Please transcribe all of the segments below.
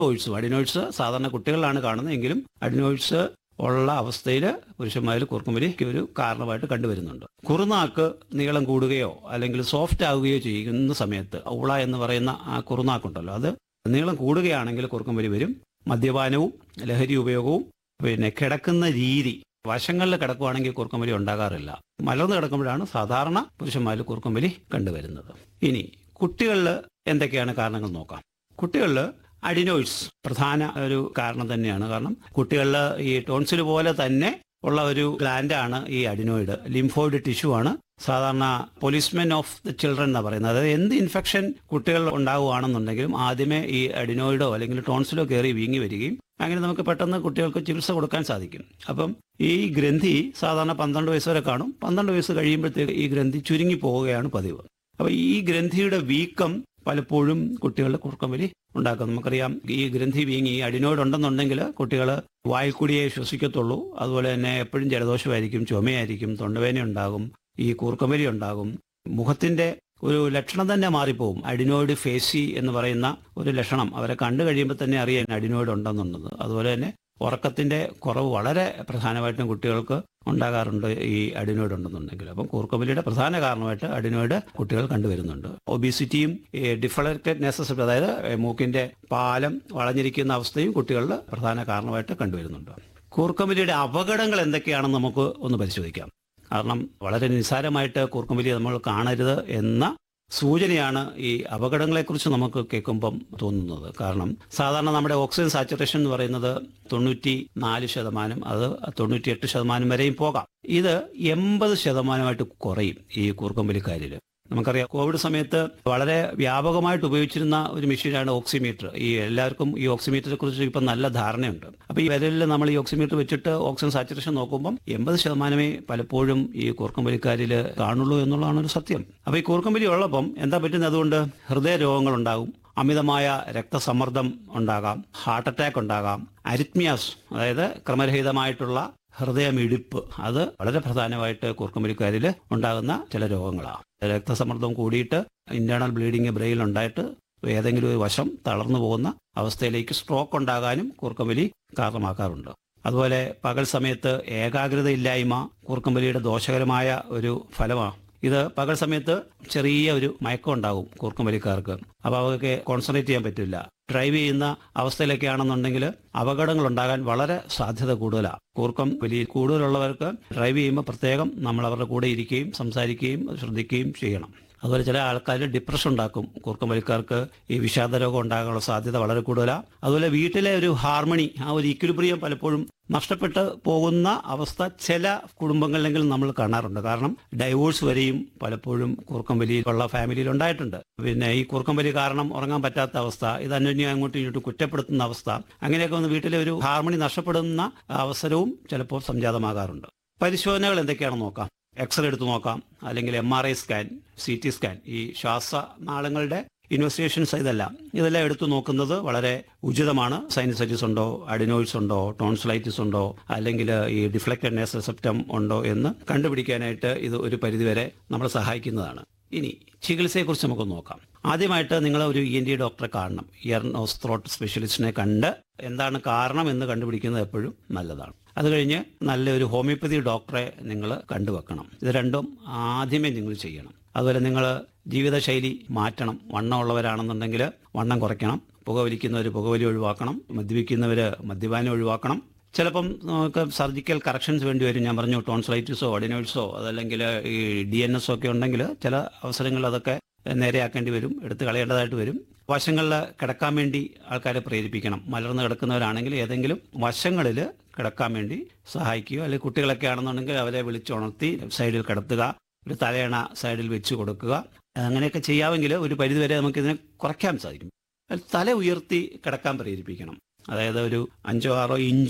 അഡിനോയിഡ്സും adenoids സാധാരണ കുട്ടികളിലാണ് കാണുന്നത് എങ്കിലും അഡിനോയിഡ്സ് ഉള്ള അവസ്ഥയിൽ പുരുഷന്മാരിൽ കൂർക്കുംവലിക്ക് ഒരു കാരണമായിട്ട് കണ്ടുവരുന്നുണ്ട് കുറുനാക്ക് നീളം കൂടുകയോ അല്ലെങ്കിൽ സോഫ്റ്റ് ആവുകയോ ചെയ്യുന്ന സമയത്ത് ഊള എന്ന് പറയുന്ന ആ കുറുനാക്കുണ്ടല്ലോ അത് നീളം കൂടുകയാണെങ്കിൽ കുറുക്കുംവലി വരും മദ്യപാനവും ലഹരി ഉപയോഗവും പിന്നെ കിടക്കുന്ന രീതി വശങ്ങളിൽ കിടക്കുവാണെങ്കിൽ കുറുക്കമ്പലി ഉണ്ടാകാറില്ല മലർന്നു കിടക്കുമ്പോഴാണ് സാധാരണ പുരുഷന്മാരിൽ കുറുക്കമ്പലി കണ്ടുവരുന്നത് ഇനി കുട്ടികളിൽ എന്തൊക്കെയാണ് കാരണങ്ങൾ നോക്കാം കുട്ടികളിൽ അഡിനോയിഡ്സ് പ്രധാന ഒരു കാരണം തന്നെയാണ് കാരണം കുട്ടികളിൽ ഈ ടോൺസിൽ പോലെ തന്നെ ഉള്ള ഒരു ഗ്ലാൻഡാണ് ഈ അഡിനോയിഡ് ലിംഫോയിഡ് ടിഷ്യൂ ആണ് സാധാരണ പോലീസ്മെൻ ഓഫ് ദ ചിൽഡ്രൻ എന്നാ പറയുന്നത് അതായത് എന്ത് ഇൻഫെക്ഷൻ കുട്ടികൾ ഉണ്ടാവുകയാണെന്നുണ്ടെങ്കിലും ആദ്യമേ ഈ അഡിനോയിഡോ അല്ലെങ്കിൽ ടോൺസിലോ കയറി വീങ്ങി വരികയും അങ്ങനെ നമുക്ക് പെട്ടെന്ന് കുട്ടികൾക്ക് ചികിത്സ കൊടുക്കാൻ സാധിക്കും അപ്പം ഈ ഗ്രന്ഥി സാധാരണ പന്ത്രണ്ട് വയസ്സ് വരെ കാണും പന്ത്രണ്ട് വയസ്സ് കഴിയുമ്പോഴത്തേക്ക് ഈ ഗ്രന്ഥി ചുരുങ്ങി പോവുകയാണ് പതിവ് അപ്പൊ ഈ ഗ്രന്ഥിയുടെ വീക്കം പലപ്പോഴും കുട്ടികളുടെ കുറുക്കംവലി ഉണ്ടാക്കും നമുക്കറിയാം ഈ ഗ്രന്ഥി വീങ്ങി അഡിനോയിഡ് ഉണ്ടെന്നുണ്ടെങ്കിൽ കുട്ടികൾ വായിൽ കൂടിയേ ശ്വസിക്കത്തുള്ളൂ അതുപോലെ തന്നെ എപ്പോഴും ജലദോഷമായിരിക്കും ചുമയായിരിക്കും തൊണ്ടവേദന ഉണ്ടാകും ഈ കൂർക്കമ്പലി ഉണ്ടാകും മുഖത്തിന്റെ ഒരു ലക്ഷണം തന്നെ മാറിപ്പോവും അഡിനോയിഡ് ഫേസി എന്ന് പറയുന്ന ഒരു ലക്ഷണം അവരെ കണ്ടു കഴിയുമ്പോൾ തന്നെ അറിയാൻ അഡിനോയിഡ് ഉണ്ടെന്നുള്ളത് അതുപോലെ തന്നെ ഉറക്കത്തിന്റെ കുറവ് വളരെ പ്രധാനമായിട്ടും കുട്ടികൾക്ക് ഉണ്ടാകാറുണ്ട് ഈ അഡിനോയിഡ് ഉണ്ടെന്നുണ്ടെങ്കിൽ അപ്പം കൂർക്കമ്പലിയുടെ പ്രധാന കാരണമായിട്ട് അഡിനോയിഡ് കുട്ടികൾ കണ്ടുവരുന്നുണ്ട് ഒബിസിറ്റിയും ഡിഫളക്റ്റഡ് നെസസിറ്റി അതായത് മൂക്കിന്റെ പാലം വളഞ്ഞിരിക്കുന്ന അവസ്ഥയും കുട്ടികളിൽ പ്രധാന കാരണമായിട്ട് കണ്ടുവരുന്നുണ്ട് കൂർക്കമ്പലിയുടെ അപകടങ്ങൾ എന്തൊക്കെയാണെന്ന് നമുക്ക് ഒന്ന് പരിശോധിക്കാം കാരണം വളരെ നിസ്സാരമായിട്ട് കൂർക്കമ്പലി നമ്മൾ കാണരുത് എന്ന സൂചനയാണ് ഈ അപകടങ്ങളെക്കുറിച്ച് നമുക്ക് കേൾക്കുമ്പം തോന്നുന്നത് കാരണം സാധാരണ നമ്മുടെ ഓക്സിജൻ സാച്ചുറേഷൻ എന്ന് പറയുന്നത് തൊണ്ണൂറ്റി നാല് ശതമാനം അത് തൊണ്ണൂറ്റിയെട്ട് ശതമാനം വരെയും പോകാം ഇത് എൺപത് ശതമാനമായിട്ട് കുറയും ഈ കൂർക്കമ്പലിക്കാരിൽ നമുക്കറിയാം കോവിഡ് സമയത്ത് വളരെ വ്യാപകമായിട്ട് ഉപയോഗിച്ചിരുന്ന ഒരു മെഷീനാണ് ഓക്സിമീറ്റർ ഈ എല്ലാവർക്കും ഈ ഓക്സിമീറ്ററെ കുറിച്ച് ഇപ്പം നല്ല ധാരണയുണ്ട് അപ്പൊ ഈ വിരലിൽ നമ്മൾ ഈ ഓക്സിമീറ്റർ വെച്ചിട്ട് ഓക്സിജൻ സാച്ചുറേഷൻ നോക്കുമ്പോൾ എൺപത് ശതമാനമേ പലപ്പോഴും ഈ കൂർക്കമ്പലിക്കാരിൽ കാണുള്ളൂ എന്നുള്ളതാണ് ഒരു സത്യം അപ്പൊ ഈ കൂർക്കമ്പലി ഉള്ളപ്പം എന്താ പറ്റുന്നത് അതുകൊണ്ട് ഹൃദയ രോഗങ്ങൾ ഉണ്ടാകും അമിതമായ രക്തസമ്മർദ്ദം ഉണ്ടാകാം ഹാർട്ട് അറ്റാക്ക് ഉണ്ടാകാം അരിത്മിയാസ് അതായത് ക്രമരഹിതമായിട്ടുള്ള ഹൃദയമിടിപ്പ് അത് വളരെ പ്രധാനമായിട്ട് കൂർക്കമ്പലിക്കാരിൽ ഉണ്ടാകുന്ന ചില രോഗങ്ങളാണ് രക്തസമ്മർദ്ദം കൂടിയിട്ട് ഇന്റേണൽ ബ്ലീഡിങ് ബ്രെയിൽ ഉണ്ടായിട്ട് ഏതെങ്കിലും ഒരു വശം തളർന്നു പോകുന്ന അവസ്ഥയിലേക്ക് സ്ട്രോക്ക് ഉണ്ടാകാനും കൂർക്കമ്പലി കാരണമാക്കാറുണ്ട് അതുപോലെ പകൽ സമയത്ത് ഏകാഗ്രതയില്ലായ്മ കൂർക്കമ്പലിയുടെ ദോഷകരമായ ഒരു ഫലമാണ് ഇത് പകൽ സമയത്ത് ചെറിയ ഒരു മയക്കം ഉണ്ടാകും കൂർക്കമ്പലിക്കാർക്ക് അപ്പോൾ അവർക്ക് കോൺസെൻട്രേറ്റ് ചെയ്യാൻ പറ്റില്ല ഡ്രൈവ് ചെയ്യുന്ന അവസ്ഥയിലൊക്കെ ആണെന്നുണ്ടെങ്കിൽ അപകടങ്ങൾ ഉണ്ടാകാൻ വളരെ സാധ്യത കൂടുതലാണ് കൂർക്കം വലിയ കൂടുതലുള്ളവർക്ക് ഡ്രൈവ് ചെയ്യുമ്പോൾ പ്രത്യേകം നമ്മൾ അവരുടെ കൂടെ ഇരിക്കുകയും സംസാരിക്കുകയും ശ്രദ്ധിക്കുകയും ചെയ്യണം അതുപോലെ ചില ആൾക്കാർ ഡിപ്രഷൻ ഉണ്ടാക്കും കൂർക്കം വലിക്കാർക്ക് ഈ വിഷാദ രോഗം ഉണ്ടാകാനുള്ള സാധ്യത വളരെ കൂടുതലാണ് അതുപോലെ വീട്ടിലെ ഒരു ഹാർമണി ആ ഒരു ഇക്വിലിബ്രിയം പലപ്പോഴും നഷ്ടപ്പെട്ട് പോകുന്ന അവസ്ഥ ചില കുടുംബങ്ങളിലെങ്കിലും നമ്മൾ കാണാറുണ്ട് കാരണം ഡൈവോഴ്സ് വരെയും പലപ്പോഴും കൂർക്കം വലിയുള്ള ഫാമിലിയിൽ ഉണ്ടായിട്ടുണ്ട് പിന്നെ ഈ കൂർക്കം വലി കാരണം ഉറങ്ങാൻ പറ്റാത്ത അവസ്ഥ ഇത് അന്യോന്യം അങ്ങോട്ടും ഇങ്ങോട്ടും കുറ്റപ്പെടുത്തുന്ന അവസ്ഥ അങ്ങനെയൊക്കെ വന്ന് വീട്ടിലെ ഒരു ഹാർമണി നഷ്ടപ്പെടുന്ന അവസരവും ചിലപ്പോൾ സംജാതമാകാറുണ്ട് പരിശോധനകൾ എന്തൊക്കെയാണെന്ന് നോക്കാം എക്സ്റേ എടുത്ത് നോക്കാം അല്ലെങ്കിൽ M R I scan C T scan ഈ ശ്വാസനാളങ്ങളുടെ ഇൻവെസ്റ്റിഗേഷൻസ് ഇതെല്ലാം ഇതെല്ലാം എടുത്തു നോക്കുന്നത് വളരെ ഉചിതമാണ് സൈനസൈറ്റിസ് ഉണ്ടോ അഡിനോയിഡ്സ് ഉണ്ടോ ടോൺസിലൈറ്റിസ് ഉണ്ടോ അല്ലെങ്കിൽ ഈ ഡിഫ്ലക്റ്റഡ് നേസൽ സെപ്റ്റം ഉണ്ടോ എന്ന് കണ്ടുപിടിക്കാനായിട്ട് ഇത് ഒരു പരിധിവരെ നമ്മളെ സഹായിക്കുന്നതാണ് ഇനി ചികിത്സയെക്കുറിച്ച് നമുക്ക് നോക്കാം ആദ്യമായിട്ട് നിങ്ങൾ ഒരു ഇ എൻ ഡി ഡോക്ടറെ കാണണം ഇയർ നോസ് ത്രോട്ട് സ്പെഷ്യലിസ്റ്റിനെ കണ്ട് എന്താണ് കാരണം എന്ന് കണ്ടുപിടിക്കുന്നത് എപ്പോഴും നല്ലതാണ് അത് കഴിഞ്ഞ് നല്ലൊരു ഹോമിയോപ്പതി ഡോക്ടറെ നിങ്ങൾ കണ്ടുവെക്കണം ഇത് രണ്ടും ആദ്യമേ നിങ്ങൾ ചെയ്യണം അതുപോലെ നിങ്ങൾ ജീവിതശൈലി മാറ്റണം വണ്ണമുള്ളവരാണെന്നുണ്ടെങ്കിൽ വണ്ണം കുറയ്ക്കണം പുകവലിക്കുന്നവർ പുകവലി ഒഴിവാക്കണം മദ്യപിക്കുന്നവർ മദ്യപാനം ഒഴിവാക്കണം ചിലപ്പം നമുക്ക് സർജിക്കൽ കറക്ഷൻസ് വേണ്ടി വരും ഞാൻ പറഞ്ഞു ടോൺസലൈറ്റിസോ അഡിനോയിഡ്സോ അതല്ലെങ്കിൽ ഈ ഡി എൻ എസ് ഒക്കെ ഉണ്ടെങ്കിൽ ചില അവസരങ്ങളിൽ അതൊക്കെ നേരെയാക്കേണ്ടി വരും എടുത്ത് കളയേണ്ടതായിട്ട് വരും വശങ്ങളിൽ കിടക്കാൻ വേണ്ടി ആൾക്കാരെ പ്രേരിപ്പിക്കണം മലർന്ന് കിടക്കുന്നവരാണെങ്കിൽ ഏതെങ്കിലും വശങ്ങളിൽ കിടക്കാൻ വേണ്ടി സഹായിക്കുകയോ അല്ലെങ്കിൽ കുട്ടികളൊക്കെ ആണെന്നുണ്ടെങ്കിൽ അവരെ വിളിച്ചുണർത്തി സൈഡിൽ കിടത്തുക ഒരു തലയണ സൈഡിൽ വെച്ച് കൊടുക്കുക അങ്ങനെയൊക്കെ ചെയ്യാമെങ്കിൽ ഒരു പരിധിവരെ നമുക്കിതിനെ കുറയ്ക്കാൻ സാധിക്കും തല ഉയർത്തി കിടക്കാൻ പ്രേരിപ്പിക്കണം അതായത് ഒരു അഞ്ചോ ആറോ ഇഞ്ച്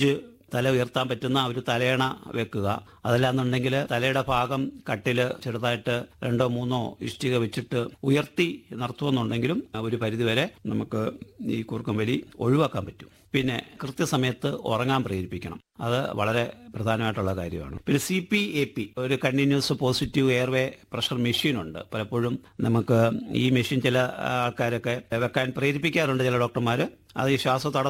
തല ഉയർത്താൻ പറ്റുന്ന ഒരു തലയണ വെക്കുക അതല്ലാന്നുണ്ടെങ്കിൽ തലയുടെ ഭാഗം കട്ടില് ചെറുതായിട്ട് രണ്ടോ മൂന്നോ ഇഷ്ടിക വെച്ചിട്ട് ഉയർത്തി നടത്തുമെന്നുണ്ടെങ്കിലും ഒരു പരിധിവരെ നമുക്ക് ഈ കൂർക്കം വലി ഒഴിവാക്കാൻ പറ്റും പിന്നെ കൃത്യസമയത്ത് ഉറങ്ങാൻ പ്രേരിപ്പിക്കണം അത് വളരെ പ്രധാനമായിട്ടുള്ള കാര്യമാണ് പിന്നെ സി പി എ പി ഒരു continuous positive airway pressure machine ഉണ്ട് പലപ്പോഴും നമുക്ക് ഈ മെഷീൻ ചില ആൾക്കാരൊക്കെ വെക്കാൻ പ്രേരിപ്പിക്കാറുണ്ട് ചില ഡോക്ടർമാർ അത് ഈ ശ്വാസ